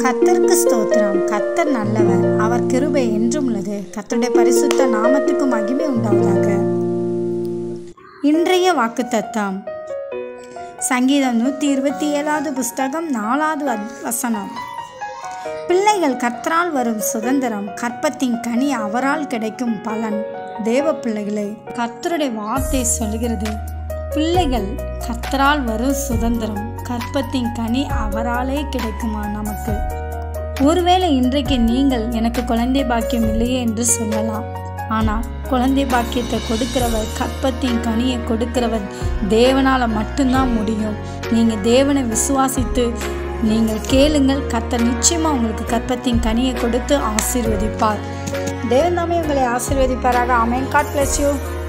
கத்தருக்கு ஸ்தோத்திரம் கத்தர் நல்லவர் அவர் கிருபை என்றும் உள்ளது கத்தருடைய பரிசுத்த நாமத்துக்கு மகிமை உண்டாவதாக இன்றைய வாக்குத்தத்தம் சங்கீதம் நூற்றி இருபத்தி ஏழாவது புஸ்தகம் நாலாவது வ- வசனம் பிள்ளைகள் கர்த்தரால் வரும் சுதந்திரம் கற்பத்தின் கனி அவரால் கிடைக்கும் பலன் தேவ பிள்ளைகளே கர்த்தருடைய வார்த்தை சொல்கிறது பிள்ளைகள் கர்த்தரால் வரும் சுதந்திரம் கற்பத்தின் கனி அவராலே கிடைக்குமா நமக்கு ஒருவேளை இன்றைக்கு நீங்கள் எனக்கு குழந்தை பாக்கியம் இல்லையே என்று சொல்லலாம் ஆனால் குழந்தை பாக்கியத்தை கொடுக்கிறவர் கற்பத்தின் கனியை கொடுக்கிறவர் தேவனால் மட்டும்தான் முடியும் நீங்கள் தேவனை விசுவாசித்து நீங்கள் கேளுங்கள் கர்த்தர் நிச்சயமாக உங்களுக்கு கற்பத்தின் கனியை கொடுத்து ஆசீர்வதிப்பார் தேவன் தாமே உங்களை ஆசீர்வதிப்பாராக ஆமேன் காட் பிளஸ் யூ